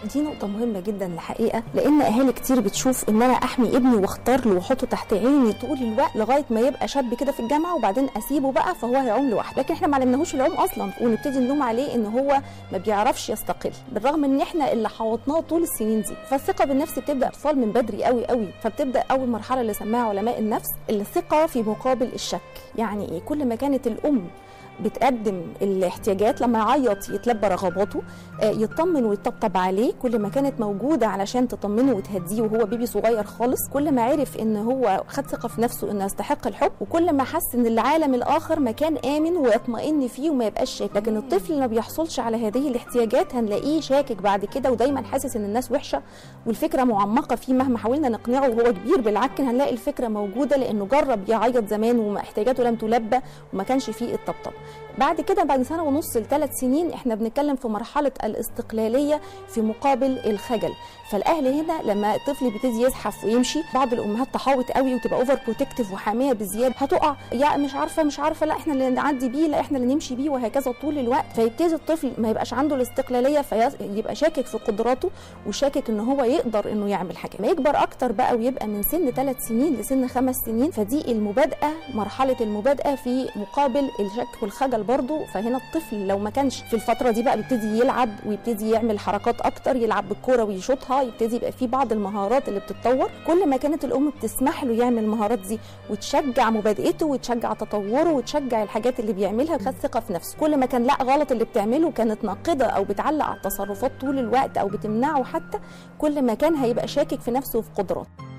دي نقطة مهمة جدا الحقيقة لأن أهالي كتير بتشوف إن أنا أحمي ابني واختار له وأحطه تحت عيني طول الوقت لغاية ما يبقى شاب كده في الجامعة وبعدين أسيبه بقى فهو هيعوم لوحده، لكن إحنا ما علمناهوش العوم أصلا ونبتدي نلوم عليه إن هو ما بيعرفش يستقل، بالرغم إن إحنا اللي حوطناه طول السنين دي، فالثقة بالنفس بتبدأ أطفال من بدري قوي قوي، فبتبدأ أول مرحلة اللي سماها علماء النفس الثقة في مقابل الشك، يعني إيه؟ كل ما كانت الأم بتقدم الاحتياجات لما يعيط يتلبى رغباته آه، يطمن ويطبطب عليه كل ما كانت موجوده علشان تطمنه وتهديه وهو بيبي صغير خالص كل ما عرف ان هو خد ثقه في نفسه انه يستحق الحب وكل ما حس ان العالم الاخر مكان امن ويطمئن فيه وما يبقاش شاكك لكن الطفل اللي ما بيحصلش على هذه الاحتياجات هنلاقيه شاكك بعد كده ودايما حاسس ان الناس وحشه والفكره معمقه فيه مهما حاولنا نقنعه وهو كبير بالعكس هنلاقي الفكره موجوده لانه جرب يعيط زمان واحتياجاته لم تلبى وما كانش فيه الطبطب بعد كده بعد سنه ونص لثلاث سنين احنا بنتكلم في مرحله الاستقلاليه في مقابل الخجل فالاهل هنا لما الطفل بيبتدي يزحف ويمشي بعض الامهات تحاوط قوي وتبقى اوفر بروتكتيف وحاميه بزياده هتقع يا مش عارفه مش عارفه لا احنا اللي نعدي بيه لا احنا اللي نمشي بيه وهكذا طول الوقت فيبتدي الطفل ما يبقاش عنده الاستقلاليه فيبقى شاكك في قدراته وشاكك ان هو يقدر انه يعمل حاجه ما يكبر اكتر بقى ويبقى من سن ثلاث سنين لسن خمس سنين فدي المبادئه مرحله المبادئه في مقابل الشك والخجل برضو فهنا الطفل لو ما كانش في الفتره دي بقى بيبتدي يلعب ويبتدي يعمل حركات اكتر يلعب بالكوره ويشوطها يبتدي يبقى في بعض المهارات اللي بتتطور كل ما كانت الام بتسمح له يعمل المهارات دي وتشجع مبادئته وتشجع تطوره وتشجع الحاجات اللي بيعملها خد ثقه في نفسه كل ما كان لا غلط اللي بتعمله كانت ناقده او بتعلق على التصرفات طول الوقت او بتمنعه حتى كل ما كان هيبقى شاكك في نفسه وفي قدراته